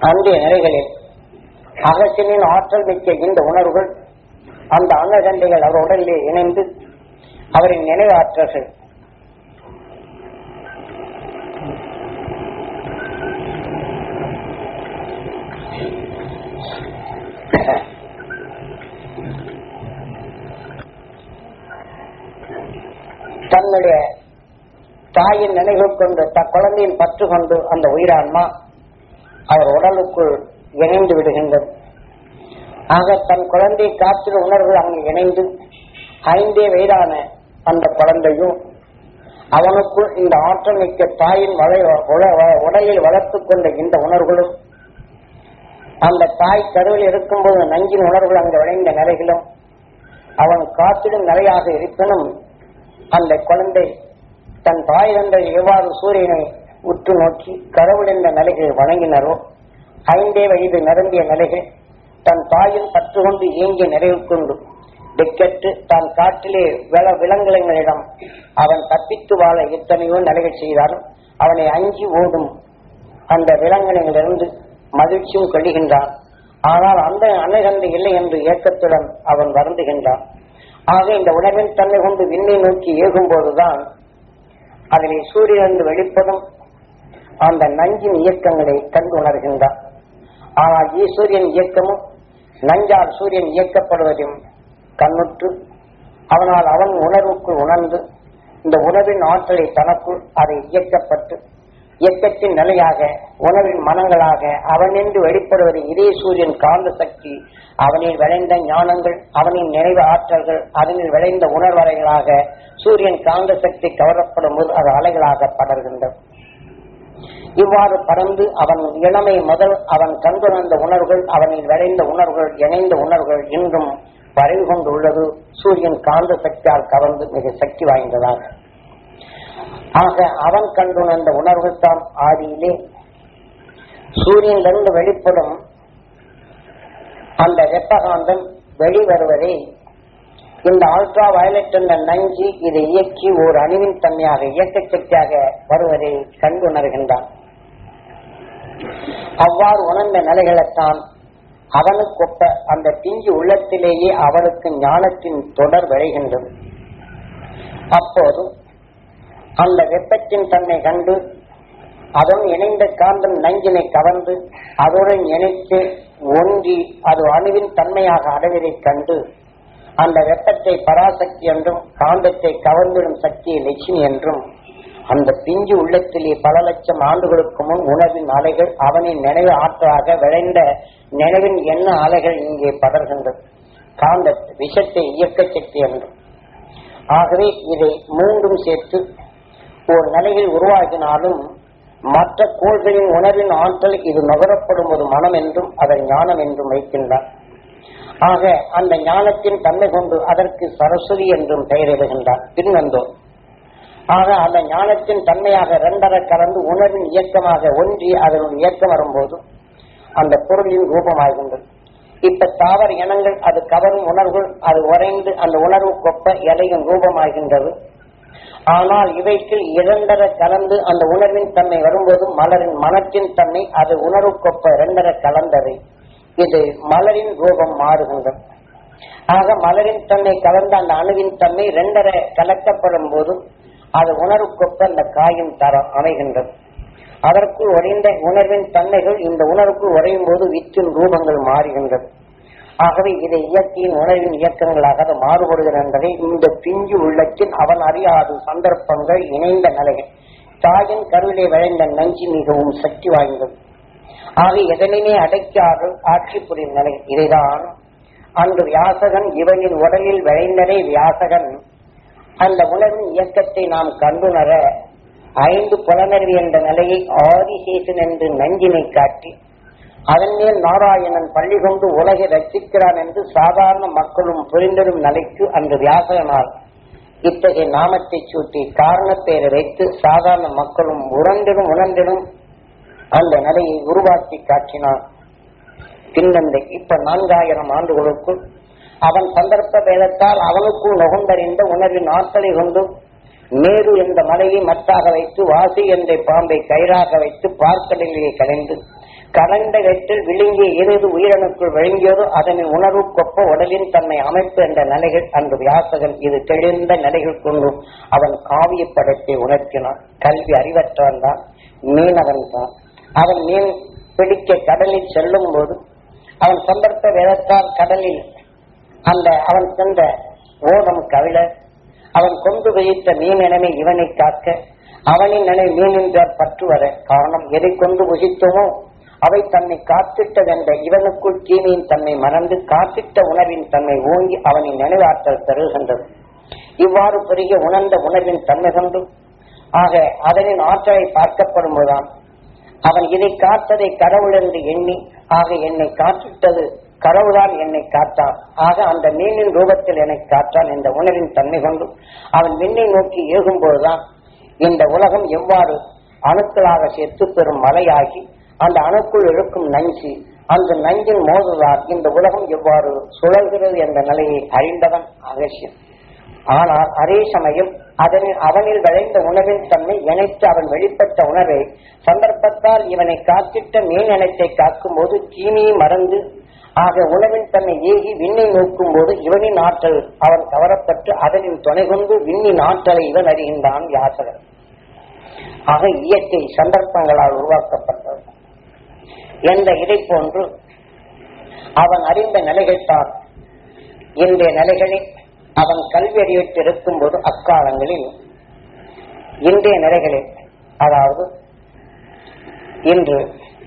அன்றைய நிலைகளில் அகத்தினின் ஆற்றல் மிக்க இந்த உணர்வுகள் அந்த அன்னதண்டைகள் அவர் உடலிலே இணைந்து அவரின் நினைவாற்றல்கள் தன்னுடைய தாயின் நினைவு கொண்டு தன் குழந்தையின் பற்று கொண்டு அந்த உயிரான்மா அவர் உடலுக்குள் இணைந்து விடுகின்றது ஆக தன் குழந்தை காற்றில் உணர்வுகள் அங்கு இணைந்து ஐந்தே வயதான அந்த குழந்தையும் அவனுக்குள் இந்த ஆற்றல் மிக்க தாயின் வளை உல- உடலில் வளர்த்துக் கொண்ட இந்த உணர்வுகளும் அந்த தாய் கருவில் இருக்கும்போது நஞ்சின் உணர்வுகள் அங்கு விளைந்த நிலைகளும் அவன் காத்திடும் நிலையாக இருப்பினும் அந்த குழந்தை தன் தாய் தந்தை எவ்வாறு சூரியனை உற்று நோக்கி கடவுள் என்ற நிலைகள் வணங்கினரோ ஐந்தே வயது நிரம்பிய நிலைகள் தன் தாயின் பற்று கொண்டு இயங்கிய நிறைவு கொண்டு திக்கெட்டு தான் காட்டிலே வில விலங்குகளிடம் அவன் தப்பித்து வாழ எத்தனையோ நிலைகள் செய்தாலும் அவனை அஞ்சி ஓடும் அந்த விலங்கினங்களிலிருந்து மகிழ்ச்சியும் கொள்ளுகின்றான் ஆனால் அந்த அன்னைகந்தை இல்லை என்று ஏக்கத்துடன் அவன் வருந்துகின்றான் ஆக இந்த உணர்வின் தன்மை கொண்டு விண்ணை நோக்கி ஏகும் போதுதான் அதிலே சூரியன் வெளிப்படும் அந்த நஞ்சின் இயக்கங்களை கண்டு உணர்கின்றான் ஆனால் ஈஸ்வரியன் இயக்கமும் நஞ்சால் சூரியன் இயக்கப்படுவதையும் கண்ணுற்று அவனால் அவன் உணர்வுக்குள் உணர்ந்து இந்த உணர்வின் ஆற்றலை தனக்குள் அதை இயக்கப்பட்டு இயக்கத்தின் நிலையாக உணர்வின் மனங்களாக அவனின்று வெளிப்படுவது இதே சூரியன் காந்த சக்தி அவனில் விளைந்த ஞானங்கள் அவனின் நினைவு ஆற்றல்கள் அதனில் விளைந்த உணர்வறைகளாக சூரியன் காந்த சக்தி கவரப்படும் போது அது அலைகளாக படர்கின்றது இவ்வாறு பறந்து அவன் இளமை முதல் அவன் கண்டுணர்ந்த உணர்வுகள் அவனில் விளைந்த உணர்வுகள் இணைந்த உணர்வுகள் இன்றும் வரைவு கொண்டுள்ளது சூரியன் காந்த சக்தியால் கவர்ந்து மிக சக்தி வாய்ந்ததாக ஆக அவன் கண்டுணர்ந்த உணர்வுகள் தான் ஆதியிலே சூரியனிலிருந்து வெளிப்படும் அந்த வெப்பகாந்தம் வெளிவருவதை இந்த அல்ட்ரா வயலட் என்ற நஞ்சு இதை இயக்கி ஒரு அணுவின் தன்மையாக இயக்க சக்தியாக வருவதை கண்டுணர்கின்றான் அவ்வாறு உணர்ந்த நிலைகளைத்தான் அவனுக்கொப்ப அந்த பிஞ்சு உள்ளத்திலேயே அவனுக்கு ஞானத்தின் தொடர் விளைகின்றது அப்போது அந்த வெப்பத்தின் தன்மை கண்டு அதனுடன் இணைந்த காந்தம் நஞ்சினை கவர்ந்து அதனுடன் இணைத்து ஒன்றி அது அணுவின் தன்மையாக அடைவதைக் கண்டு அந்த வெப்பத்தை பராசக்தி என்றும் காந்தத்தை கவர்ந்திடும் சக்தியை லட்சுமி என்றும் அந்த பிஞ்சு உள்ளத்திலே பல லட்சம் ஆண்டுகளுக்கு முன் உணவின் அலைகள் அவனின் நினைவு ஆற்றலாக விளைந்த நினைவின் எண்ண அலைகள் இங்கே படர்கின்றது காந்த விஷத்தை இயக்க சக்தி என்றும் ஆகவே இதை மூன்றும் சேர்த்து ஒரு நிலையில் உருவாக்கினாலும் மற்ற கோள்களின் உணர்வின் ஆற்றல் இது நுகரப்படும் ஒரு மனம் என்றும் அதை ஞானம் என்றும் வைக்கின்றார் ஆக அந்த ஞானத்தின் தன்மை கொண்டு அதற்கு சரஸ்வதி என்றும் பெயரிடுகின்றார் பின்வந்தோர் ஆக அந்த ஞானத்தின் தன்மையாக இரண்டரை கலந்து உணர்வின் இயக்கமாக ஒன்றி அதனுடைய இயக்கம் வரும்போது அந்த பொருளின் ரூபமாகின்றது இப்ப தாவர இனங்கள் அது கவரும் உணர்வுகள் அது உறைந்து அந்த உணர்வு கொப்ப இலையின் ரூபமாகின்றது ஆனால் இவைக்கு இரண்டரை கலந்து அந்த உணர்வின் தன்மை வரும்போது மலரின் மனத்தின் தன்மை அது உணர்வு கொப்ப இரண்டரை கலந்தது இது மலரின் ரூபம் மாறுகின்றது ஆக மலரின் தன்மை கலந்த அந்த அணுவின் தன்மை இரண்டரை கலக்கப்படும் போது அது உணர்வுக்கொப்ப அந்த காயும் தரம் அமைகின்றது அதற்குள் உடைந்த உணர்வின் தன்மைகள் இந்த உணர்வுக்குள் உறையும் போது வித்தின் ரூபங்கள் மாறுகின்றது ஆகவே இதை இயற்கையின் உணர்வின் இயக்கங்களாக அது மாறுபடுகிறது என்பதை இந்த பிஞ்சு உள்ளத்தின் அவன் அறியாத சந்தர்ப்பங்கள் இணைந்த நிலைகள் தாயின் கருவிலே விளைந்த நஞ்சு மிகவும் சக்தி வாய்ந்தது ஆக எதனையுமே அடைக்காது ஆட்சி புரியும் நிலை இதைதான் அன்று வியாசகன் இவனின் உடலில் விளைந்ததே வியாசகன் அந்த உணர்வின் இயக்கத்தை நாம் கண்டுணர ஐந்து புலனறிவு என்ற நிலையை ஆதிசேஷன் என்று நஞ்சினை காட்டி அதன் மேல் நாராயணன் பள்ளி கொண்டு உலகை ரட்சிக்கிறான் என்று சாதாரண மக்களும் புரிந்திடும் நிலைக்கு அந்த வியாசகனால் இத்தகைய நாமத்தை சூட்டி காரணப்பெயரை வைத்து சாதாரண மக்களும் உணர்ந்திடும் உணர்ந்திடும் அந்த நிலையை உருவாக்கி காட்டினான் பின்னந்த இப்ப நான்காயிரம் ஆண்டுகளுக்குள் அவன் சந்தர்ப்ப வேதத்தால் அவனுக்குள் நுகர்ந்தறிந்த உணர்வின் ஆற்றலை கொண்டு மேரு என்ற மலையை மத்தாக வைத்து வாசி என்ற பாம்பை கயிறாக வைத்து பார்க்கடலிலே கலைந்து கலந்த வெற்றில் விழுங்கிய எது உயிரணுக்குள் விழுங்கியதோ அதனின் உணர்வு கொப்ப உடலின் தன்மை அமைப்பு என்ற நிலைகள் அன்று வியாசகன் இது தெளிந்த நிலைகள் கொண்டு அவன் காவிய படத்தை உணர்த்தினான் கல்வி அறிவற்றவன் தான் மீனவன் தான் அவன் மீன் பிடிக்க கடலில் செல்லும் போது அவன் சந்தர்ப்ப வேதத்தால் கடலில் அந்த அவன் சென்ற ஓடம் கவிழ அவன் கொண்டு வைத்த மீன் எனவே இவனை காக்க அவனின் நினை மீன் என்றால் பற்று வர காரணம் எதை கொண்டு புசித்தோமோ அவை தன்னை காத்திட்டதென்ற இவனுக்குள் தீமையின் தன்மை மறந்து காத்திட்ட உணர்வின் தன்மை ஓங்கி அவனின் நினைவாற்றல் தருகின்றது இவ்வாறு பெருகிய உணர்ந்த உணர்வின் தன்மை கொண்டு ஆக அதனின் ஆற்றலை பார்க்கப்படும் போதுதான் அவன் இதை காத்ததை கடவுள் என்று எண்ணி ஆக என்னை காத்திட்டது கடவுள்தான் என்னை காத்தான் ஆக அந்த மீனின் ரூபத்தில் என்னை காத்தான் இந்த உணர்வின் தன்மை கொண்டு அவன் விண்ணை நோக்கி ஏகும்போதுதான் இந்த உலகம் எவ்வாறு அணுக்களாக செத்து பெறும் மலையாகி அந்த அணுக்குள் இருக்கும் நஞ்சு அந்த நஞ்சின் மோதுதான் இந்த உலகம் எவ்வாறு சுழல்கிறது என்ற நிலையை அறிந்தவன் அவசியம் ஆனால் அதே சமயம் அதனில் அவனில் விளைந்த உணவின் தன்மை இணைத்து அவன் வெளிப்பட்ட உணர்வை சந்தர்ப்பத்தால் இவனை காத்திட்ட மீன் இனத்தை காக்கும் போது தீமையை மறந்து ஆக உணவின் தன்னை ஏகி விண்ணை நோக்கும் போது இவனின் ஆற்றல் அவன் கவரப்பட்டு அதனின் துணை கொண்டு விண்ணின் ஆற்றலை இவன் அறிகின்றான் யாசகன் ஆக இயற்கை சந்தர்ப்பங்களால் உருவாக்கப்பட்டது என்ற இதை போன்று அவன் அறிந்த நிலைகள்தான் இன்றைய நிலைகளில் அவன் கல்வி அறிவித்து இருக்கும் போது அக்காலங்களில் இன்றைய நிலைகளில் அதாவது இன்று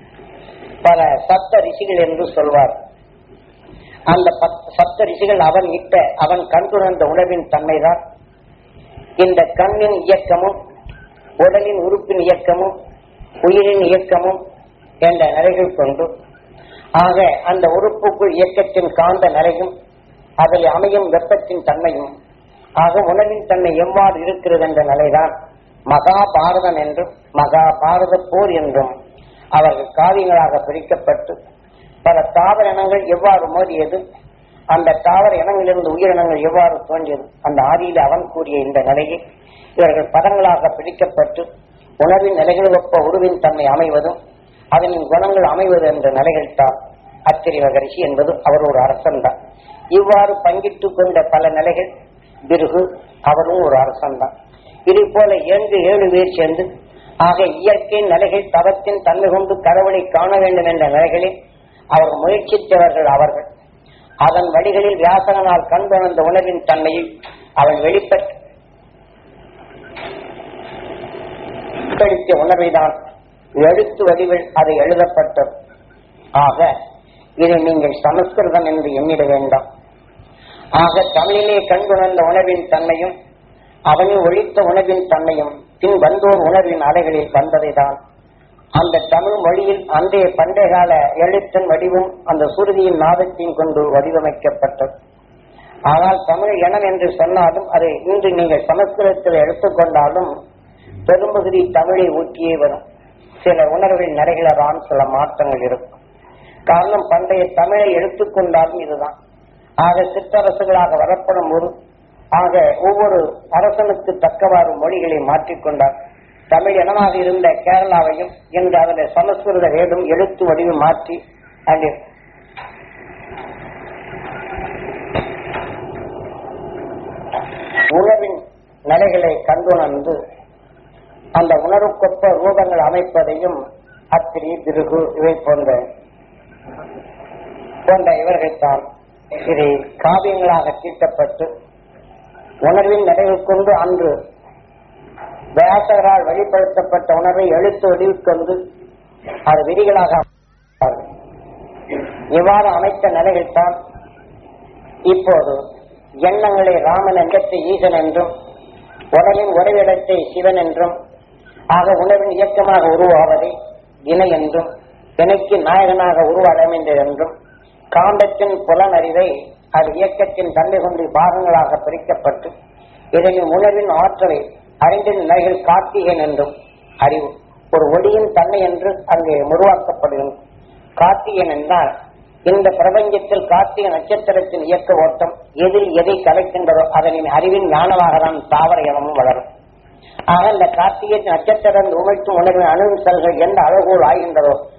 பல சப்த ரிஷிகள் என்று சொல்வார் அந்த பத்- சப்த ரிஷிகள் அவன் இட்ட அவன் கண்டுணர்ந்த உணவின் தன்மைதான் இந்த கண்ணின் இயக்கமும் உடலின் உறுப்பின் இயக்கமும் உயிரின் இயக்கமும் என்ற நிலைகள் கொண்டு ஆக அந்த உறுப்புக்குள் இயக்கத்தின் காந்த நிலையும் அதில் அமையும் வெப்பத்தின் தன்மையும் ஆக உணவின் தன்மை எவ்வாறு இருக்கிறது என்ற நிலைதான் மகாபாரதம் என்றும் மகாபாரத போர் என்றும் அவர்கள் காவியங்களாக பிரிக்கப்பட்டு பல தாவர இனங்கள் எவ்வாறு மோதியது அந்த தாவர இனங்களிலிருந்து உயிரினங்கள் எவ்வாறு தோன்றியது அந்த ஆதியில் அவன் கூறிய இந்த நிலையை இவர்கள் பதங்களாக பிரிக்கப்பட்டு உணர்வின் நிலைகள் ஒப்ப உருவின் தன்மை அமைவதும் அதனின் குணங்கள் அமைவது என்ற நிலைகள் தான் அத்திரிவகரிசி என்பது அவர் ஒரு அரசன் தான் இவ்வாறு பங்கிட்டுக் கொண்ட பல நிலைகள் பிருகு அவரும் ஒரு அரசன் தான் இது போல இரண்டு ஏழு பேர் சேர்ந்து ஆக இயற்கை நிலைகள் தவத்தின் தன்மை கொண்டு கடவுளை காண வேண்டும் என்ற நிலைகளில் அவர் முயற்சித்தவர்கள் அவர்கள் அதன் வழிகளில் வியாசகனால் கண்டுணர்ந்த உணர்வின் தன்மையை அவன் வெளிப்பட்டு வெளிப்படுத்திய உணர்வைதான் எழுத்து வடிவில் அது எழுதப்பட்டது ஆக இதை நீங்கள் சமஸ்கிருதம் என்று எண்ணிட வேண்டாம் ஆக தமிழிலே கண்டுணர்ந்த உணர்வின் தன்மையும் அவனில் ஒழித்த உணர்வின் தன்மையும் பின் வந்தோர் உணர்வின் அலைகளில் வந்ததைதான் அந்த தமிழ் மொழியில் அன்றைய பண்டைய கால எழுத்தின் வடிவும் அந்த சுருதியின் நாதத்தையும் கொண்டு வடிவமைக்கப்பட்டது ஆனால் தமிழ் இனம் என்று சொன்னாலும் அது இன்று நீங்கள் சமஸ்கிருதத்தில் எடுத்துக்கொண்டாலும் பெரும்பகுதி தமிழை ஊட்டியே வரும் சில உணர்வின் நடைகளதான் சில மாற்றங்கள் இருக்கும் காரணம் பண்டைய தமிழை எடுத்துக்கொண்டாலும் இதுதான் ஆக சிற்றரசுகளாக வரப்படும் போது ஆக ஒவ்வொரு அரசனுக்கு தக்கவாறு மொழிகளை மாற்றிக்கொண்டார் தமிழ் இனமாக இருந்த கேரளாவையும் இன்று அதில் சமஸ்கிருத வேடும் எழுத்து வடிவு மாற்றி அதில் உணவின் நிலைகளை கண்டுணர்ந்து அந்த உணர்வுக்கொப்ப ரூபங்கள் அமைப்பதையும் அத்திரி பிருகு இவை போன்ற போன்ற இவர்கள்தான் இதை காவியங்களாக தீட்டப்பட்டு உணர்வின் நிலைவு கொண்டு அன்று வியாசகரால் வெளிப்படுத்தப்பட்ட உணர்வை எழுத்து வடிவில் கொண்டு அது விதிகளாக அமைத்தார்கள். இவ்வாறு அமைத்த நிலையில்தான் இப்போது எண்ணங்களை ராமன் என்றத்தை ஈசன் என்றும் உடலின் உறைவிடத்தை சிவன் என்றும் ஆக உணர்வின் இயக்கமாக உருவாவதை இணை என்றும் இணைக்கு நாயகனாக உருவாடமைந்தது என்றும் காந்தத்தின் புலனறிவை அது இயக்கத்தின் தன்மை கொண்டு பாகங்களாக பிரிக்கப்பட்டு இதனின் உணர்வின் ஆற்றலை அறிந்தின் நிலைகள் கார்த்திகன் என்றும் அறிவு ஒரு ஒளியின் தன்மை என்று அங்கே உருவாக்கப்படுகிறது கார்த்திகன் என்றால் இந்த பிரபஞ்சத்தில் கார்த்திகை நட்சத்திரத்தின் இயக்க ஓட்டம் எதில் எதை கலைக்கின்றதோ அதனின் அறிவின் ஞானமாக தான் தாவர இனமும் வளரும் ஆக இந்த கார்த்திகை நட்சத்திரம் உமைக்கும் உணர்வின் அணுவின் செல்கள் எந்த அளவுகோல் ஆகின்றதோ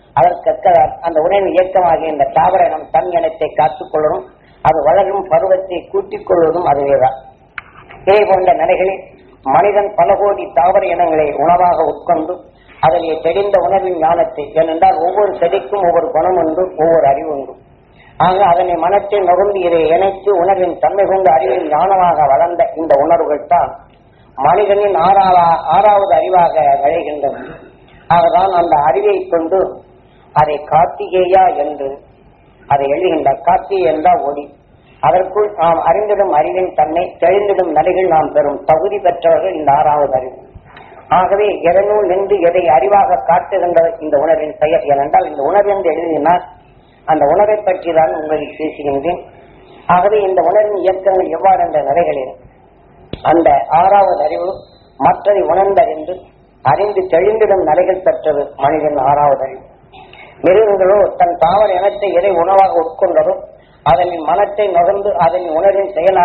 அதற்கற்க அந்த உணவின் இயக்கமாகிய இந்த தாவர இனம் தன் இனத்தை காத்துக் கொள்ளணும் அது வளரும் பருவத்தை கூட்டிக் கொள்வதும் அதுவேதான் இதே போன்ற நிலைகளில் மனிதன் பல கோடி தாவர இனங்களை உணவாக உட்கொண்டு அதிலே தெரிந்த உணவின் ஞானத்தை ஏனென்றால் ஒவ்வொரு செடிக்கும் ஒவ்வொரு குணம் உண்டு ஒவ்வொரு அறிவு உண்டு ஆக அதனை மனத்தை நுகர்ந்து இதை இணைத்து உணர்வின் தன்மை கொண்டு அறிவின் ஞானமாக வளர்ந்த இந்த உணர்வுகள் தான் மனிதனின் ஆறாவா ஆறாவது அறிவாக விளைகின்றது ஆகதான் அந்த அறிவை கொண்டு அதை கார்த்திகேயா என்று அதை எழுதுகின்ற கார்த்திகை என்றால் ஒளி அதற்குள் நாம் அறிந்திடும் அறிவின் தன்னை தெளிந்திடும் நிலைகள் நாம் பெறும் தகுதி பெற்றவர்கள் இந்த ஆறாவது அறிவு ஆகவே எதனுள் நின்று எதை அறிவாக காட்டுகின்ற இந்த உணர்வின் பெயர் ஏனென்றால் இந்த உணர்வு என்று எழுதினால் அந்த உணர்வை பற்றி தான் உங்களுக்கு பேசுகின்றேன் ஆகவே இந்த உணர்வின் இயக்கங்கள் எவ்வாறு என்ற நிலைகளில் அந்த ஆறாவது அறிவு மற்றதை உணர்ந்தறிந்து அறிந்து தெளிந்திடும் நிலைகள் பெற்றது மனிதன் ஆறாவது அறிவு மிருகங்களோ தன் தாவர இனத்தை எதை உணவாக உட்கொண்டதோ அதனின் மனத்தை நுகர்ந்து அதனின் உணர்வின் செயலாக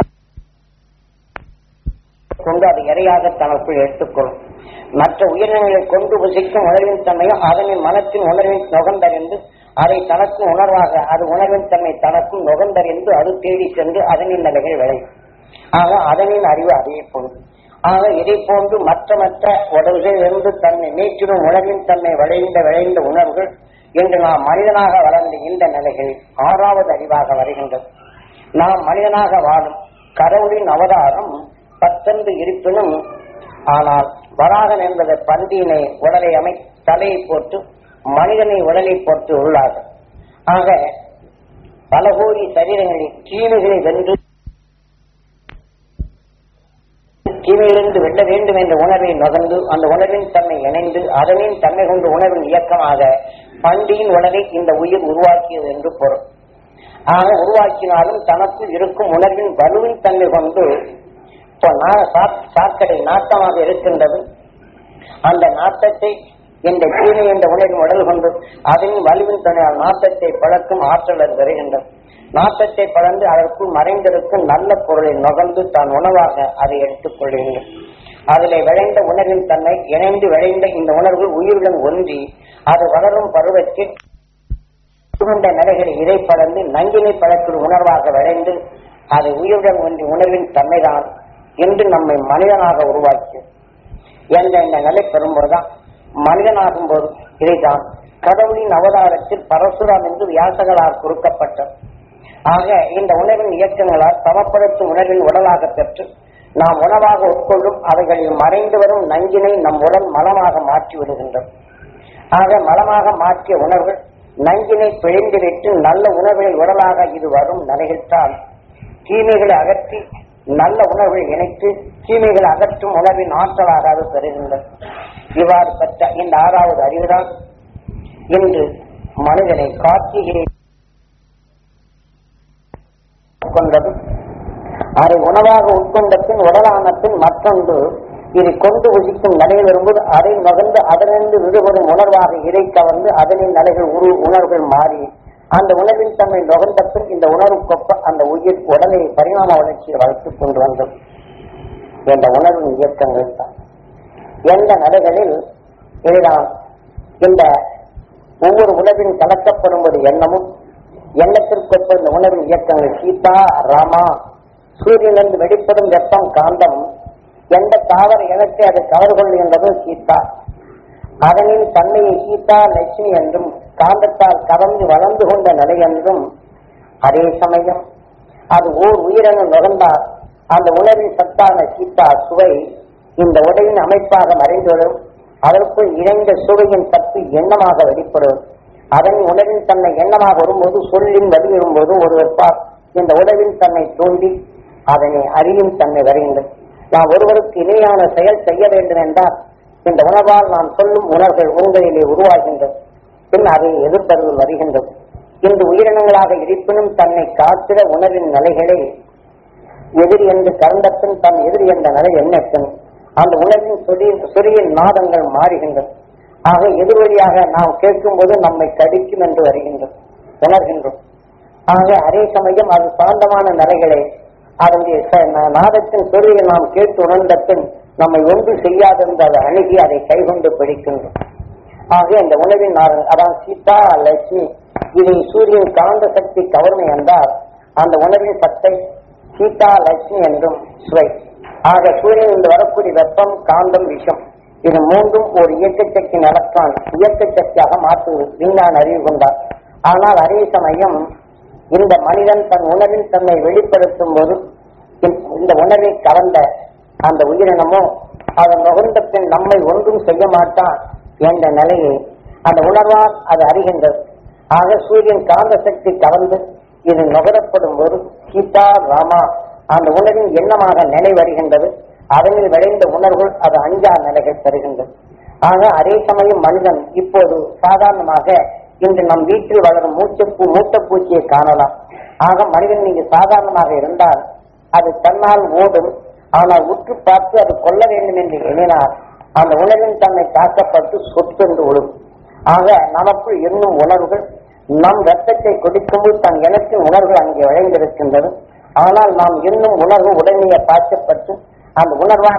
கொண்டு அது இரையாக தனக்குள் எடுத்துக்கொள்ளும் மற்ற உயிரினங்களை கொண்டு புசிக்கும் உணர்வின் தன்மையும் அதனின் மனத்தின் உணர்வின் நுகர்ந்தறிந்து அதை தனக்கு உணர்வாக அது உணர்வின் தன்மை தனக்கும் நுகர்ந்தறிந்து அது தேடி சென்று அதனின் நிலைகள் விளையும் ஆக அதனின் அறிவு அதே போன்று ஆக இதை போன்று மற்ற மற்ற உடல்களிலிருந்து தன்னை நீக்கிடும் உணர்வின் தன்மை விளைந்த விளைந்த உணர்வுகள் இன்று நாம் மனிதனாக வளர்ந்த இந்த நிலைகள் ஆறாவது அறிவாக வருகின்றது நாம் மனிதனாக வாழும் கடவுளின் அவதாரம் பத்தென்று இருப்பினும் ஆனால் வராகன் என்பது பந்தியினை உடலை அமை தலையை போட்டு மனிதனை உடலை போட்டு உள்ளார் ஆக பல கோடி சரீரங்களில் தீமைகளை வென்று தீமையிலிருந்து வெல்ல வேண்டும் என்ற உணர்வை நுகர்ந்து அந்த உணர்வின் தன்மை இணைந்து அதனின் தன்மை கொண்டு உணர்வின் இயக்கமாக பண்டியின் உணவை இந்த உயிர் உருவாக்கியது என்று பொருள் ஆக உருவாக்கினாலும் தனக்குள் இருக்கும் உணர்வின் வலுவின் தன்மை கொண்டு இப்போ நா- சா- சாக்கடை நாட்டமாக இருக்கின்றது அந்த நாட்டத்தை இந்த தீமை என்ற உணர்வின் உடல் கொண்டு அதன் வலுவின் தன்மையால் நாட்டத்தை பழக்கும் ஆற்றல் அது வருகின்றது நாட்டத்தை பழந்து அதற்குள் மறைந்திருக்கும் நல்ல பொருளை நுகர்ந்து தான் உணவாக அதை எடுத்துக் கொள்ளுங்கள் அதிலே விளைந்த உணர்வின் தன்மை இணைந்து விளைந்த இந்த உணர்வு உயிருடன் ஒன்றி அது வளரும் பருவத்தில் கொண்ட நிலைகளை இதை படர்ந்து நங்கினை பழக்கும் உணர்வாக விளைந்து அது உயிருடன் ஒன்றி உணர்வின் தன்மைதான் என்று நம்மை மனிதனாக உருவாக்கியது என்ற இந்த நிலை பெறும்போதுதான் மனிதனாகும் போது இதைதான் கடவுளின் அவதாரத்தில் பரசுராம் என்று வியாசகளால் கொடுக்கப்பட்டது ஆக இந்த உணர்வின் இயக்கங்களால் சமப்படுத்தும் உணர்வின் உடலாக பெற்று நாம் உணவாக உட்கொள்ளும் அவைகளில் மறைந்து வரும் நஞ்சினை நம் உடல் மலமாக மாற்றி விடுகின்றது ஆக மலமாக மாற்றிய உணர்வுகள் நஞ்சினை பிழிந்துவிட்டு நல்ல உணர்வுகள் உடலாக இது வரும் நிலையில்தான் தீமைகளை அகற்றி நல்ல உணர்வை இணைத்து தீமைகளை அகற்றும் உணர்வின் ஆற்றலாக அது பெறுகின்றது இவ்வாறு பெற்ற இந்த ஆறாவது அறிவுதான் இன்று மனிதனை கார்த்திகை கொண்டது அதை உணவாக உட்கொண்ட பின் உடலான பின் மற்றொன்று இதை கொண்டு புசிக்கும் நிலையில் வரும்போது அதை நுகர்ந்து அதனிருந்து விடுபடும் உணர்வாக இதை கவர்ந்து அதனின் நிலைகள் உரு உணர்வுகள் மாறி அந்த உணர்வின் தன்மை நுகர்ந்த பின் இந்த உணர்வுக்கொப்ப அந்த உயிர் உடலை பரிணாம வளர்ச்சியை வளர்த்துக் கொண்டு வந்தது என்ற உணர்வின் இயக்கங்கள் தான் எந்த நிலைகளில் இதுதான் இந்த ஒவ்வொரு உணர்வின் கலக்கப்படும் ஒரு எண்ணமும் எண்ணத்திற்கொப்ப இந்த உணர்வின் இயக்கங்கள் சீதா ராமா சூரியனிலிருந்து வெளிப்படும் வெப்பம் காந்தம் எந்த தாவர இனத்தை அது கவர் கொள்கின்றதும் சீதா அதனின் தன்மையை சீதா லட்சுமி என்றும் காந்தத்தால் கவர்ந்து வளர்ந்து கொண்ட நிலை என்றும் அதே சமயம் அது ஓர் உயிரென நுகர்ந்தால் அந்த உணர்வின் சத்தான சீதா சுவை இந்த உடலின் அமைப்பாக மறைந்துவிடும் அதற்குள் இணைந்த சுவையின் சத்து எண்ணமாக வெளிப்படும் அதன் உணர்வின் தன்னை எண்ணமாக வரும்போது சொல்லின் வழி வரும்போது ஒரு வெப்பார் இந்த உணர்வின் தன்னை தோண்டி அதனை அறியும் தன்மை வருகின்றது நாம் ஒருவருக்கு இணையான செயல் செய்ய வேண்டும் என்றால் இந்த உணர்வால் நாம் சொல்லும் உணர்வுகள் உங்களிலே உருவாகின்றது பின் அதை எதிர்ப்பது வருகின்றது இன்று உயிரினங்களாக இருப்பினும் தன்னை காத்திட உணர்வின் நிலைகளை எதிரி என்று கலந்தப்பின் தன் எதிரி என்ற நிலை எண்ணத்தின் அந்த உணர்வின் சொறி சொறியின் நாதங்கள் மாறுகின்றது ஆக எதிர்வழியாக நாம் கேட்கும்போது நம்மை கடிக்கும் என்று வருகின்றோம் உணர்கின்றோம் ஆக அதே சமயம் அது சாந்தமான நிலைகளை அதனுடைய ச- நா- நாதத்தின் சொறியை நாம் கேட்டு உணர்ந்த பின் நம்மை ஒன்று செய்யாதிருந்த அதை அணுகி அதை கைகொண்டு பிடிக்கின்றோம் ஆக இந்த உணவின் நாரங்கள் அதாவது சீதா லட்சுமி இதை சூரியன் காந்த சக்தி கவர்மை என்றால் அந்த உணவின் சத்தை சீதா லட்சுமி என்றும் சுவை ஆக சூரியனில் வரக்கூடிய வெப்பம் காந்தம் விஷம் இது மூன்றும் ஒரு இயக்க சக்தியின் எலக்ட்ரான் இயக்க சக்தியாக மாற்றுவது விஞ்ஞான அறிவு கொண்டார் ஆனால் அதே சமயம் இந்த மனிதன் தன் உணவின் தன்னை வெளிப்படுத்தும் போது இந்த உணவை கவர்ந்த அந்த உயிரினமோ அதன் நுகர்ந்த பின் நம்மை ஒன்றும் செய்ய மாட்டான் என்ற நிலையை அந்த உணர்வால் அது அறிகின்றது ஆக சூரியன் காந்த சக்தி கவர்ந்து இது நுகரப்படும் போது சீதா ராமா அந்த உணர்வின் எண்ணமாக நிலை வருகின்றது அதனில் விளைந்த உணர்வுகள் அது அஞ்சா நிலைகள் தருகின்றது ஆக அதே சமயம் மனிதன் இப்போது சாதாரணமாக இன்று நம் வீட்டில் வளரும் மூச்சப்பூ மூட்டப்பூச்சியை காணலாம் ஆக மனிதன் நீங்க சாதாரணமாக இருந்தால் அது தன்னால் ஓடும் ஆனால் உற்று பார்த்து அது கொல்ல வேண்டும் என்று எண்ணினார் அந்த உணர்வின் தன்னை தாக்கப்பட்டு சொத்தென்று விடும் ஆக நமக்குள் என்னும் உணர்வுகள் நம் ரத்தத்தை குடிக்கும்போது தன் இனத்தின் உணர்வுகள் அங்கே விளைந்திருக்கின்றது ஆனால் நாம் என்னும் உணர்வு உடனே பாய்ச்சப்பட்டு அந்த உணர்வால்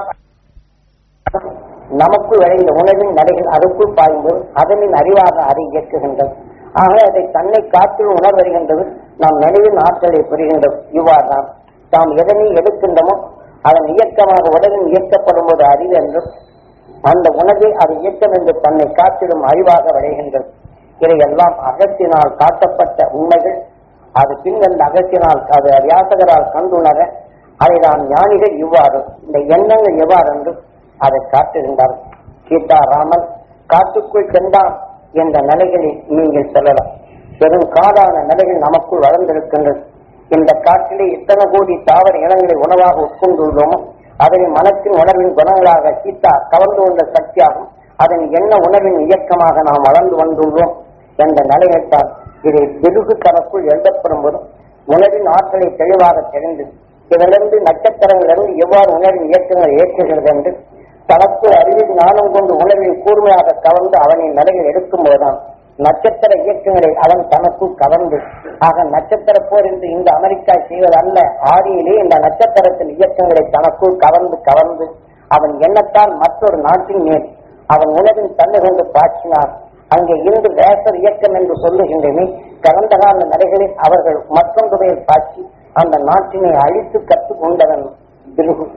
நமக்குள் விளைந்த உணவின் நடைகள் அதுக்குள் பாயும்போது அதனின் அறிவாக அதை இயக்குகின்றது ஆக அதை தன்னை காத்தில் உணர்வருகின்றது நாம் நினைவின் ஆற்றலை புரிகின்றது இவ்வாறு தான் தாம் எதனை எடுக்கின்றமோ அதன் இயக்கமாக உடலில் இயக்கப்படும் போது அறிவு என்றும் அந்த உணவை அது இயக்கம் என்று தன்னை காத்திடும் அறிவாக விளைகின்றது இதையெல்லாம் அகத்தினால் காட்டப்பட்ட உண்மைகள் அது பின்வந்த அகத்தினால் அது வியாசகரால் கண்டுணர அதை நாம் ஞானிகள் இவ்வாறு இந்த எண்ணங்கள் எவ்வாறு என்று அதை காட்டுகின்றார் சீதாராமன் காட்டுக்குள் சென்றான் என்ற நிலைகளில் நீங்கள் சொல்லலாம் பெரும் காடான நிலைகள் நமக்குள் வளர்ந்திருக்கின்றது இந்த காட்டிலே இத்தனை கோடி தாவர இனங்களை உணவாக உட்கொண்டுள்ளோமோ அதனை மனத்தின் உணர்வின் குணங்களாக சீதா கவர்ந்து கொண்ட சக்தியாகும் அதன் எண்ண உணர்வின் இயக்கமாக நாம் வளர்ந்து வந்துள்ளோம் என்ற நிலையைத்தான் இதை வெகுகு தனக்குள் எழுதப்படும் போது உணவின் ஆற்றலை தெளிவாக தெரிந்து இதிலிருந்து நட்சத்திரங்களிலிருந்து எவ்வாறு உணர்வின் இயக்கங்கள் இயக்குகிறது என்று தனக்கு அறிவில் ஞானம் கொண்டு உணர்வின் கூர்மையாக கவர்ந்து அவனின் நிலையில் எடுக்கும் போதுதான் நட்சத்திர இயக்கங்களை அவன் தனக்குள் கவர்ந்து ஆக நட்சத்திர போர் என்று இந்த அமெரிக்கா செய்வது அல்ல ஆடியிலே இந்த நட்சத்திரத்தின் இயக்கங்களை தனக்குள் கவர்ந்து கவர்ந்து அவன் எண்ணத்தால் மற்றொரு நாட்டின் மேல் அவன் உணவின் தன்னை கொண்டு பாய்ச்சினார் அங்கே இன்று வேசர் இயக்கம் என்று சொல்லுகின்றன கடந்த கால நிலைகளில் அவர்கள் மற்றொன்று மேல் பாய்ச்சி அந்த நாட்டினை அழித்து கற்றுக்கொண்டவன் பிருகு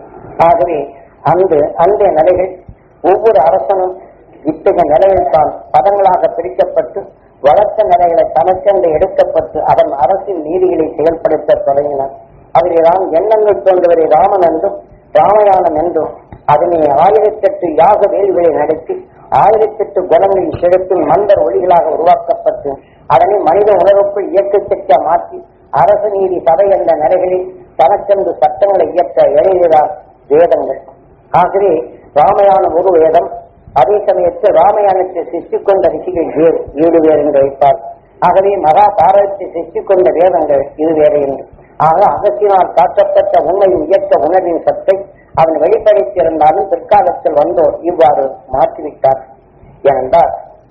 ஆகவே அந்த அந்த நிலைகள் ஒவ்வொரு அரசனும் இத்தகைய நிலையில் தான் பதங்களாக பிரிக்கப்பட்டு வளர்த்த நிலைகளை தனக்கென்று எடுக்கப்பட்டு அதன் அரசின் நீதிகளை செயல்படுத்த தொடங்கினார் அதில் தான் எண்ணங்கள் தோன்றுவரை ராமன் என்றும் ராமயானம் என்றும் அதனை ஆயிரத்தெட்டு யாக வேள்விகளை நடத்தி ஆயிரத்தெட்டு குணங்களின் செலுத்தும் மந்தர் ஒளிகளாக உருவாக்கப்பட்டு அதனை மனித உணர்வுக்குள் இயக்க சக்தியா மாற்றி அரசு நீதி சபை என்ற நிலைகளில் தனக்கென்று சட்டங்களை இயற்ற எழுதியதார் வேதங்கள் ஆகவே ராமயானம் ஒரு வேதம் அதே சமயத்தில் ராமயானத்தை சிருஷ்டிக் கொண்ட ரிஷிகள் வேறு ஏழு பேர் என்று வைப்பார் ஆகவே மகாபாரதத்தை சிருஷ்டிக் கொண்ட வேதங்கள் இது வேறு என்று ஆக அகத்தினால் காட்டப்பட்ட உண்மையின் இயக்க உணர்வின் சத்தை அவன் வெளிப்படுத்தியிருந்தாலும் பிற்காலத்தில் வந்தோர் இவ்வாறு மாற்றிவிட்டார் ஏனென்றால்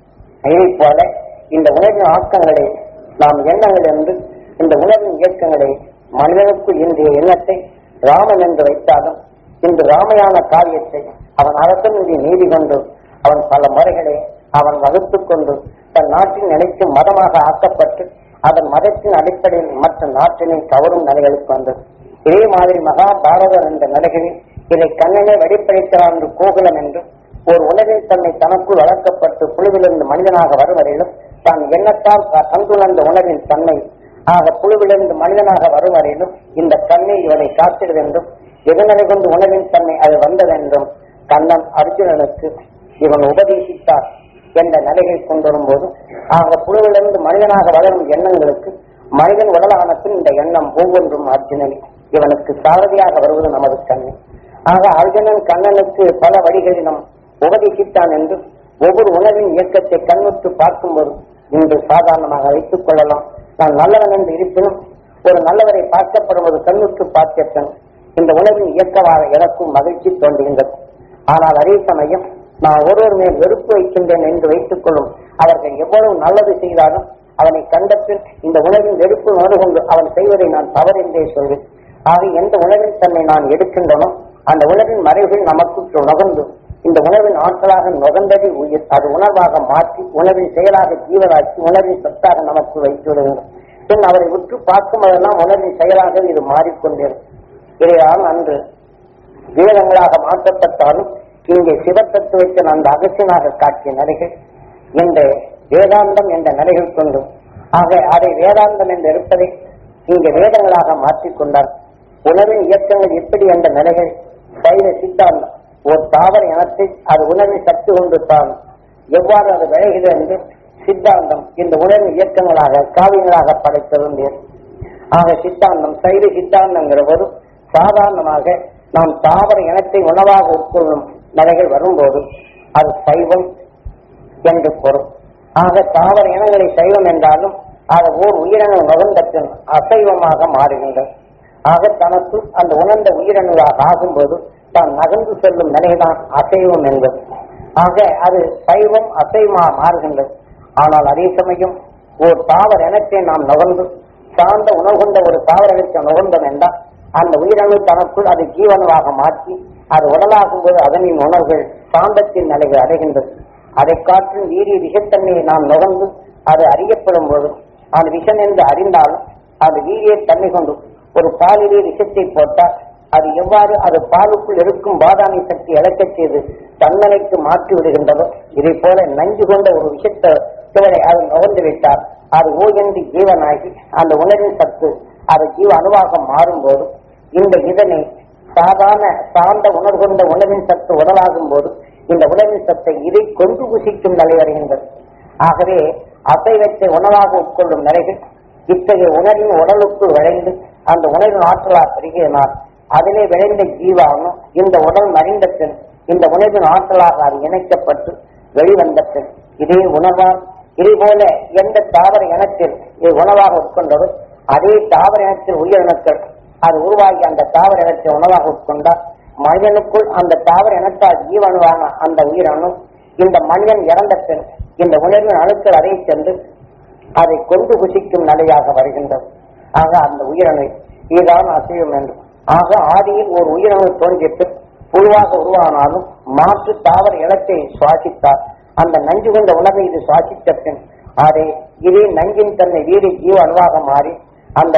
இதை போல இந்த உணர்வின் ஆக்கங்களை நாம் எண்ணங்கள் என்று இந்த உணர்வின் இயக்கங்களை மனிதனுக்குள் இன்றைய எண்ணத்தை ராமன் என்று வைத்தாலும் இன்று ராமையான காரியத்தை அவன் அரசன் என்று நீதி கொண்டு அவன் பல முறைகளை அவன் வகுத்துக் கொண்டு தன் நாட்டின் நினைக்கும் மதமாக ஆக்கப்பட்டு அதன் மதத்தின் அடிப்படையில் மற்ற நாட்டினை கவரும் நிலைகளுக்கு வந்தது இதே மாதிரி மகாபாரதம் என்ற நிலைகளில் இதை கண்ணனே வெளிப்படுத்தினான் என்று கோகுலம் என்றும் ஒரு உலகில் தன்னை தனக்குள் வளர்க்கப்பட்டு புழுவிலிருந்து மனிதனாக வரும் வரையிலும் தான் எண்ணத்தால் கண்டுணர்ந்த உணவின் தன்மை ஆக புழுவிலிருந்து மனிதனாக வரும் வரையிலும் இந்த கண்ணை இவனை காத்திடுது என்றும் எதனரை கொண்டு உணவின் தன்மை அது வந்ததென்றும் கண்ணன் அர்ஜுனனுக்கு இவன் உபதேசித்தார் என்ற நிலையை கொண்டு வரும்போது ஆக புழுவிலிருந்து மனிதனாக வளரும் எண்ணங்களுக்கு மனிதன் உடலானத்தில் இந்த எண்ணம் ஒவ்வொன்றும் அர்ஜுனன் இவனுக்கு சாரதியாக வருவது நமது கண்ணன் ஆக அர்ஜுனன் கண்ணனுக்கு பல வழிகளில் நம் உபதேசித்தான் என்று ஒவ்வொரு உணவின் இயக்கத்தை கண்ணுற்று பார்க்கும்போது இன்று சாதாரணமாக வைத்துக் கொள்ளலாம் நான் நல்லவன் என்று இருப்பினும் ஒரு நல்லவரை பார்க்கப்படுவது கண்ணுற்று பார்த்தேன் இந்த உணவின் இயக்கமாக எனக்கும் மகிழ்ச்சி தோன்றுகின்றது ஆனால் அதே சமயம் நான் ஒருவர் மேல் வெறுப்பு வைக்கின்றேன் என்று வைத்துக் கொள்ளும் அவர்கள் எவ்வளவு நல்லது செய்தாலும் அவனை கண்டபின் இந்த உணவின் வெறுப்பு உணர்வு கொண்டு அவன் செய்வதை நான் தவறு என்றே சொல்வேன் ஆக எந்த உணவின் தன்னை நான் எடுக்கின்றனோ அந்த உணவின் மறைவுகள் நமக்கு நுகர்ந்து இந்த உணவின் ஆற்றலாக நுகர்ந்ததை உயிர் அது உணர்வாக மாற்றி உணவின் செயலாக ஜீவராக்கி உணவின் சத்தாக நமக்கு வைத்து விடுகிறது பின் அவரை உற்று பார்க்கும் போதெல்லாம் உணவின் செயலாக இது மாறிக்கொண்டிருக்கும் இதைதான் அன்று வேதங்களாக மாற்றப்பட்டாலும் இங்கே சிவத்தத்துவத்தின் அந்த அகசியனாக காட்டிய நிலைகள் இந்த வேதாந்தம் என்ற நிலைகள் கொண்டு ஆக அதை வேதாந்தம் என்று இருப்பதை இங்கே வேதங்களாக மாற்றிக்கொண்டார் உணவின் இயக்கங்கள் எப்படி என்ற நிலைகள் சைவ சித்தாந்தம் ஒரு தாவர இனத்தை அது உணவின் சக்தி கொண்டு தான் எவ்வாறு அது விளைகிறது என்று சித்தாந்தம் இந்த உணவின் இயக்கங்களாக காவியங்களாக படைத்திருந்தேன் ஆக சித்தாந்தம் சைவ சித்தாந்தங்கிற போது சாதாரணமாக நாம் தாவர இனத்தை உணவாக உட்கொள்ளும் நிலைகள் வரும்போது அது சைவம் என்று பொருள் ஆக தாவர இனங்களை சைவம் என்றாலும் அது ஓர் உயிரணு நுகர்ந்தத்தின் அசைவமாக மாறுகின்றது ஆக தனக்கு அந்த உணர்ந்த உயிரணுவாக ஆகும்போது தான் நகர்ந்து செல்லும் நிலைதான் அசைவம் என்பது ஆக அது சைவம் அசைவமாக மாறுகின்றது ஆனால் அதே சமயம் ஓர் தாவர இனத்தை நாம் நுகர்ந்து சார்ந்த உணவு கொண்ட ஒரு தாவர இனத்தை நுகர்ந்தோம் என்றால் அந்த உயிரணு தனக்குள் அது ஜீவனமாக மாற்றி அது உடலாகும் போது அதனின் உணர்வுகள் சாந்தத்தின் நிலைகள் அடைகின்றது அதை காற்றும் வீரிய விஷத்தன்மையை நாம் நுகர்ந்து அது அறியப்படும் போது அது விஷம் என்று அறிந்தாலும் அது வீரிய தன்மை கொண்டு ஒரு பாலிலே விஷத்தை போட்டால் அது எவ்வாறு அது பாலுக்குள் இருக்கும் பாதாமி சக்தி இழக்கச் செய்து தன்னலைக்கு மாற்றி விடுகின்றதோ இதை போல நஞ்சு கொண்ட ஒரு விஷத்தை சிவனை அது நுகர்ந்து விட்டார் அது ஓயன்றி ஜீவனாகி அந்த உணர்வின் சத்து அது ஜீவ அணுவாக மாறும்போது இந்த இதனை சாதாரண சார்ந்த உணர்வு கொண்ட உணவின் சத்து உடலாகும் போது இந்த உணவின் சத்தை இதை கொண்டு புசிக்கும் நிலை வருகின்றது ஆகவே அசைவத்தை உணவாக உட்கொள்ளும் நிலைகள் இத்தகைய உணர்வின் உடலுக்குள் விளைந்து அந்த உணர்வின் ஆற்றலால் பெருகினால் அதிலே விளைந்த ஜீவானும் இந்த உடல் மறைந்த பின் இந்த உணர்வின் ஆற்றலாக அது இணைக்கப்பட்டு வெளிவந்த பின் இதே உணவால் இதே போல எந்த தாவர இனத்தில் இது உணவாக உட்கொண்டதோ அதே தாவர இனத்தில் உயிரினத்தில் அது உருவாகி அந்த தாவர இனத்தை உணவாக உட்கொண்டால் மனிதனுக்குள் அந்த தாவர இனத்தால் ஜீவனுவான அந்த உயிரணு இந்த மனிதன் இறந்த பின் இந்த உணர்வின் அணுக்கள் அதை சென்று அதை கொண்டு புசிக்கும் நிலையாக வருகின்றது ஆக அந்த உயிரணை இதுதான் அசைவம் என்று ஆக ஆதியில் ஒரு உயிரணு தோன்றிட்டு புழுவாக உருவானாலும் மாற்று தாவர இனத்தை சுவாசித்தார் அந்த நஞ்சு கொண்ட உணவை இது சுவாசித்த பின் அதை இதே நஞ்சின் தன்னை வீடு ஜீவ அணுவாக மாறி அந்த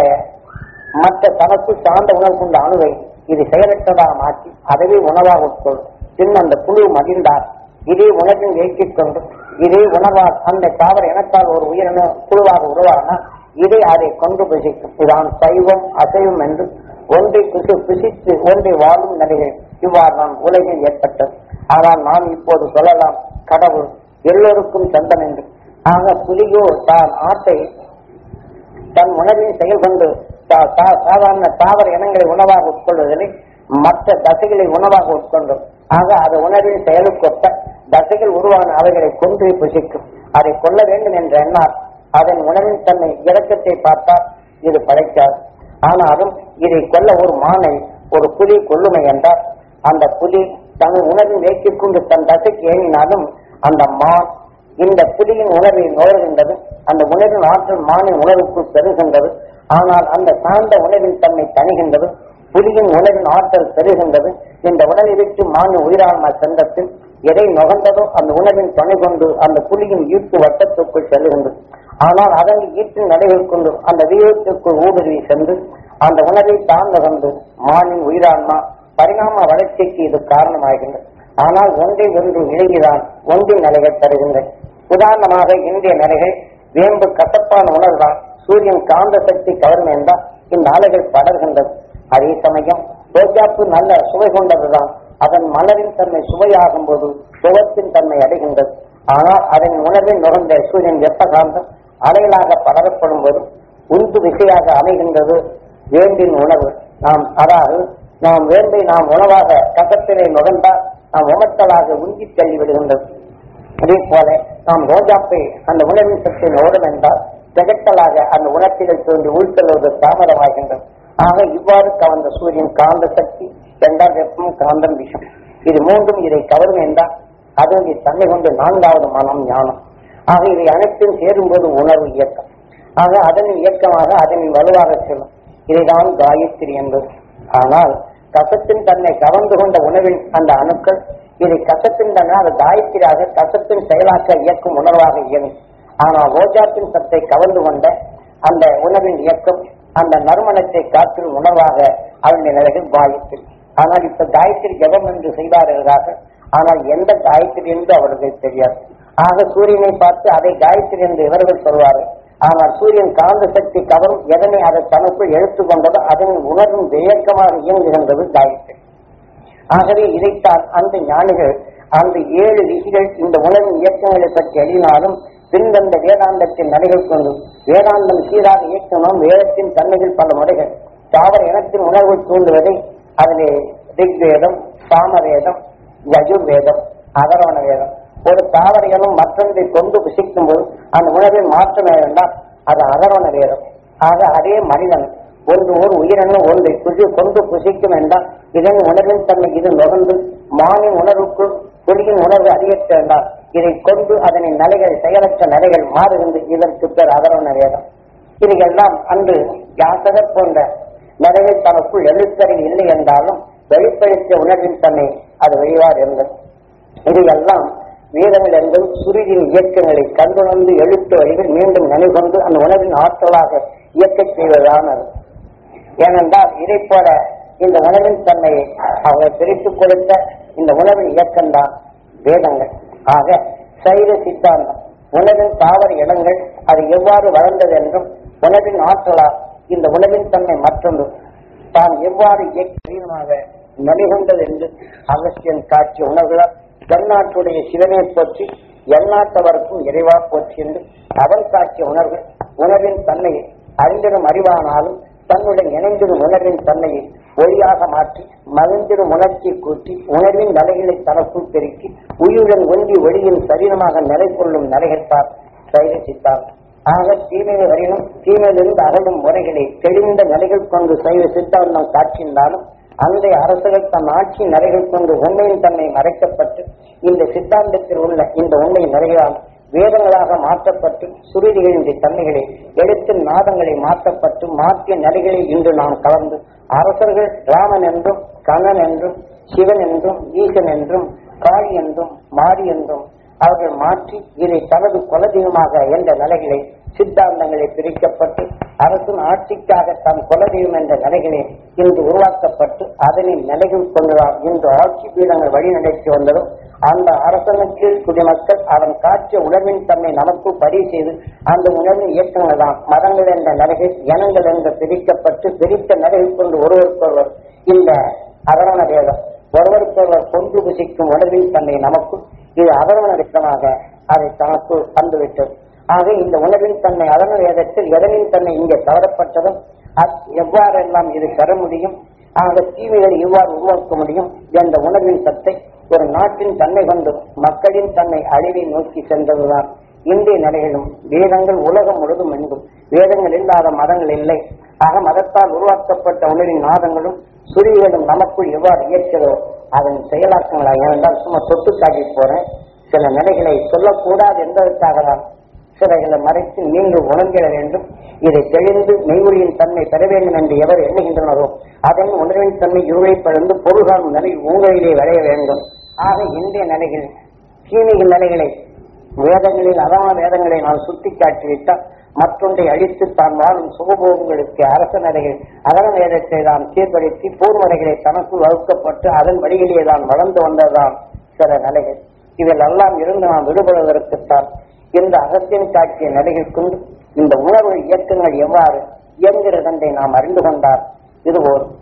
மற்ற தனக்கு சார்ந்த உணவு கொண்ட அணுவை இது செயலற்றதாக மாற்றி அதுவே உணவாக உட்கொள்ளும் பின் அந்த புழு மகிழ்ந்தார் இதே உணர்வின் ஏற்றிக் கொண்டு இதே உணவால் அந்த தாவர இனத்தால் ஒரு உயிரின குழுவாக உருவானா இதை அதை கொண்டு புசிக்கும் இதான் சைவம் அசைவம் என்று ஒன்றை குசு புசித்து ஒன்றை வாழும் நிலைகள் இவ்வாறு நாம் உலகில் ஏற்பட்டது ஆனால் நாம் இப்போது சொல்லலாம் கடவுள் எல்லோருக்கும் சொந்தம் என்று ஆக புலியோ தான் ஆட்டை தன் உணவின் செயல் கொண்டு சா- சா- சாதாரண தாவர இனங்களை உணவாக உட்கொள்வதில்லை மற்ற தசைகளை உணவாக உட்கொண்டும் ஆக அது உணவின் செயலுக்கொத்த தசைகள் உருவான அவைகளை கொன்று புசிக்கும் அதை கொல்ல வேண்டும் என்ற எண்ணால் அதன் உணவின் தன்மை இறக்கத்தை பார்த்தால் இது பழைக்காது ஆனாலும் இதை கொல்ல ஒரு மானை ஒரு புலி கொல்லுமை என்றால் அந்த புலி தன் உணவின் வேக்கிக் கொண்டு தன் தசைக்கு ஏறினாலும் அந்த மான் இந்த புலியின் உணர்வை நுகர்கின்றது அந்த உணர்வின் ஆற்றல் மானின் உணர்வுக்குள் பெறுகின்றது ஆனால் அந்த சார்ந்த உணர்வின் தன்மை தணிகின்றது புலியின் உணர்வின் ஆற்றல் பெறுகின்றது இந்த உடலை விட்டு மானின் உயிரான்மா சென்றத்தில் எதை நுகர்ந்ததோ அந்த உணர்வின் துணை கொண்டு அந்த புலியின் ஈர்ப்பு வட்டத்துக்குள் செல்லுகின்றது ஆனால் அதன் ஈர்ப்பின் நடைகள் கொண்டு அந்த வீரத்திற்குள் ஊடுருவி சென்று அந்த உணர்வை தான் நுகர்ந்து மானின் உயிரான்மா பரிணாம வளர்ச்சிக்கு இது காரணமாகின்றது ஆனால் ஒன்றை ஒன்று இணைகிறான் ஒன்றின் நிலைகள் தருகின்றன உதாரணமாக இந்திய நிலைகள் வேம்பு கசப்பான உணர்வால் சூரியன் காந்த சக்தி கவரும் என்றால் இந்த அலைகள் படர்கின்றது அதே சமயம் ரோஜாப்பு நல்ல சுவை கொண்டதுதான் அதன் மலரின் தன்மை சுவையாகும் போது சுவத்தின் தன்மை அடைகின்றது ஆனால் அதன் உணர்வின் நுகர்ந்த சூரியன் வெப்பகாந்தம் அலைகளாக படரப்படும் போது உந்து விசையாக அமைகின்றது வேம்பின் உணவு நாம் அதாவது நாம் வேம்பை நாம் உணவாக கசத்திலே நுகர்ந்தால் நாம் உமத்தலாக உந்தி தள்ளி விடுகின்றது அதே போல நாம் ரோஜாப்பை அந்த உணவின் சக்தி நோடும் என்றால் திகட்டலாக அந்த உணர்ச்சிகள் தோன்றி உள்தள்ளுவது தாமதமாகின்றது ஆக இவ்வாறு கவர்ந்த சூரியன் காந்த சக்தி இரண்டாம் வெப்பம் காந்தம் விஷம் இது மூன்றும் இதை கவரும் என்றால் அது இது தன்னை கொண்டு நான்காவது மனம் ஞானம் ஆக இவை அனைத்தும் சேரும்போது உணர்வு இயக்கம் ஆக அதனின் இயக்கமாக அதனின் வலுவாக செல்லும் இதைதான் காயத்ரி என்பது ஆனால் கசத்தின் தன்னை கவர்ந்து கொண்ட உணவின் அந்த அணுக்கள் இதை கசப்பின்றன அது காயத்திராக கசப்பின் செயலாக்க இயக்கும் உணர்வாக இயங்கும் ஆனால் ரோஜாத்தின் சத்தை கவர்ந்து கொண்ட அந்த உணவின் இயக்கம் அந்த நறுமணத்தை காற்றும் உணர்வாக அவருடைய நிலைகள் காயத்ரி ஆனால் இப்ப காயத்ரி ஜபம் என்று செய்தார்கள் ஆனால் எந்த காயத்ரி என்று அவர்களுக்கு தெரியாது ஆக சூரியனை பார்த்து அதை காயத்ரி என்று இவர்கள் சொல்வார்கள் ஆனால் சூரியன் காந்த சக்தி கவரும் எதனை அதை தனக்குள் எடுத்துக் கொண்டதோ அதன் உணர்வும் இயக்கமாக இயங்குகின்றது காயத்ரி ஆகவே இதைத்தான் அந்த ஞானிகள் அந்த ஏழு ரிஷிகள் இந்த உலகின் இயக்கங்களை பற்றி எழுதினாலும் பின்வந்த வேதாந்தத்தின் நடைகள் கொண்டு வேதாந்தம் சீராக இயக்கணும் வேதத்தின் தன்மைகள் பல முறைகள் தாவர இனத்தின் உணர்வை தூண்டுவதை அதிலே ரிக்வேதம் சாமவேதம் யஜுர்வேதம் அதரவண வேதம் ஒரு தாவர இனம் மற்றொன்றை கொண்டு புசிக்கும் போது அந்த உணவில் மாற்றம் இருந்தால் அது அதரவண வேதம் ஆக அதே மனிதன் ஒன்று ஒரு உயிரினம் ஒன்றை புசி கொண்டு புசிக்கும் என்றால் இதன் உணர்வின் தன்மை இது நுகர்ந்து மானின் உணர்வுக்குள் புலியின் உணர்வு அதிகரித்து என்றால் இதை கொண்டு அதனின் நிலைகள் செயலற்ற நிலைகள் மாறுகின்ற இதற்கு பேர் அதரவண வேதம் இவையெல்லாம் அன்று யாசகர் போன்ற நிலைகள் தனக்குள் எழுத்தறிவு இல்லை என்றாலும் வெளிப்படுத்திய உணர்வின் தன்மை அது வெளிவார் இருந்தது இதையெல்லாம் வேதங்கள் என்பது சுருகின் இயக்கங்களை கண்டுணர்ந்து எழுத்து வழிகள் மீண்டும் நினைவுகொண்டு அந்த உணர்வின் ஆற்றலாக இயக்கச் செய்வதானது ஏனென்றால் இதை போல இந்த உணவின் தன்மையை அவங்க பிரித்துக் கொடுத்த இந்த உணவின் இயக்கம்தான் வேதங்கள் ஆக சைவ சித்தாந்தம் உணவின் தாவர இடங்கள் அது எவ்வாறு வளர்ந்தது என்றும் உணவின் ஆற்றலால் இந்த உணவின் தன்மை மற்றொன்று தான் எவ்வாறு இயக்கமாக நிலைகொண்டது என்று அகஸ்தியன் காட்சி உணர்வுகளால் தென்னாட்டுடைய சிவனை போற்றி எந்நாட்டவருக்கும் இறைவா போற்றி என்று அவன் காட்சிய உணர்வு உணர்வின் தன்மையை அறிந்திடும் அறிவானாலும் தன்னுடன் இணைந்திடும் உணர்வின் தன்மையை ஒளியாக மாற்றி மகிழ்ந்திடும் உணர்ச்சி கூட்டி உணர்வின் நிலைகளை தனக்குள் பெருக்கி உயிருடன் ஒன்றி ஒளியின் சரீரமாக நிலை கொள்ளும் நிலைகள்தான் சைவ சித்தாந்தம் ஆக தீமையை வரையிலும் தீமையிலிருந்து அகலும் முறைகளை தெளிந்த நிலைகள் கொண்டு சைவ சித்தாந்தம் காட்சியிருந்தாலும் அன்றைய அரசுகள் தன் ஆட்சி நிலைகள் கொண்டு உண்மையின் தன்மை மறைக்கப்பட்டு இந்த சித்தாந்தத்தில் உள்ள இந்த உண்மை நிறைவால் வேதங்களாக மாற்றப்பட்டு சுருதிகளின் தன்மைகளை எழுத்து நாதங்களை மாற்றப்பட்டு மாற்றிய நிலைகளை இன்று நாம் கலந்து அரசர்கள் ராமன் என்றும் கண்ணன் என்றும் சிவன் என்றும் ஈசன் என்றும் காளி என்றும் மாரி என்றும் அவர்கள் மாற்றி இதை தனது குலதெய்வமாக என்ற நிலைகளை சித்தாந்தங்களை பிரிக்கப்பட்டு அரசின் ஆட்சிக்காக தன் குலதெய்வம் என்ற நிலைகளே இன்று உருவாக்கப்பட்டு அதனின் நிலைகள் கொண்டுதான் இன்று ஆட்சி பீடங்கள் வழிநடத்தி வந்ததும் அந்த அரசனுக்கு குடிமக்கள் அவன் காட்சிய உணர்வின் தன்மை நமக்கு பதிவு செய்து அந்த உணர்வின் இயக்கங்கள் தான் மதங்கள் என்ற நிலைகள் இனங்கள் என்று பிரிக்கப்பட்டு பிரித்த நிலைகள் கொண்டு ஒருவருக்கொருவர் இந்த அதரண வேதம் ஒருவருக்கொருவர் கொண்டு புசிக்கும் உணர்வின் தன்மை நமக்கு இது அதரண வித்தமாக அதை தனக்கு தந்துவிட்டது ஆக இந்த உணர்வின் தன்மை அதன வேதத்தில் எதனின் தன்மை இங்கே தவறப்பட்டதும் அத்- எவ்வாறெல்லாம் இது பெற முடியும் ஆக தீமைகளை எவ்வாறு உருவாக்க முடியும் என்ற உணர்வின் சத்தை ஒரு நாட்டின் தன்மை கொண்டு மக்களின் தன்னை அழிவை நோக்கி சென்றதுதான் இந்திய நிலைகளும் வேதங்கள் உலகம் முழுதும் எங்கும் வேதங்கள் இல்லாத மதங்கள் இல்லை ஆக மதத்தால் உருவாக்கப்பட்ட உணர்வின் நாதங்களும் சுருவிகளும் நமக்குள் எவ்வாறு இயற்கிறதோ அதன் செயலாக்கங்களாக ஏனென்றால் சும்மா தொட்டு காட்டி போறேன் சில நிலைகளை சொல்லக்கூடாது என்பதற்காக தான் சிலைகளை மறைத்து நீங்கள் உணர்ந்திட வேண்டும் இதை தெளிந்து மெய்மொழியின் தன்மை பெற வேண்டும் என்று எவர் எண்ணுகின்றனரோ அதன் உணர்வின் தன்மை இருளை பழந்து பொருள்காணும் நிலை உங்களிலே வரைய வேண்டும் ஆக இந்திய நிலைகள் கீழிகள் நிலைகளை வேதங்களில் அதான வேதங்களை நான் சுட்டி காட்டிவிட்டால் மற்றொன்றை அழித்து தான் வாழும் சுகபோகங்களுக்கு அரச நிலைகள் அதன வேதத்தை தான் சீர்படுத்தி பூர்வனைகளை தனக்குள் வகுக்கப்பட்டு அதன் வழியிலே தான் வளர்ந்து வந்ததுதான் சில நிலைகள் இதில் எல்லாம் இருந்து நாம் விடுபடுவதற்குத்தான் இந்த அகத்தின் காட்சிய நிலைகள் கொண்டு இந்த உணர்வு இயக்கங்கள் எவ்வாறு இயங்குகிறது என்பதை நாம் அறிந்து கொண்டால் இது போல்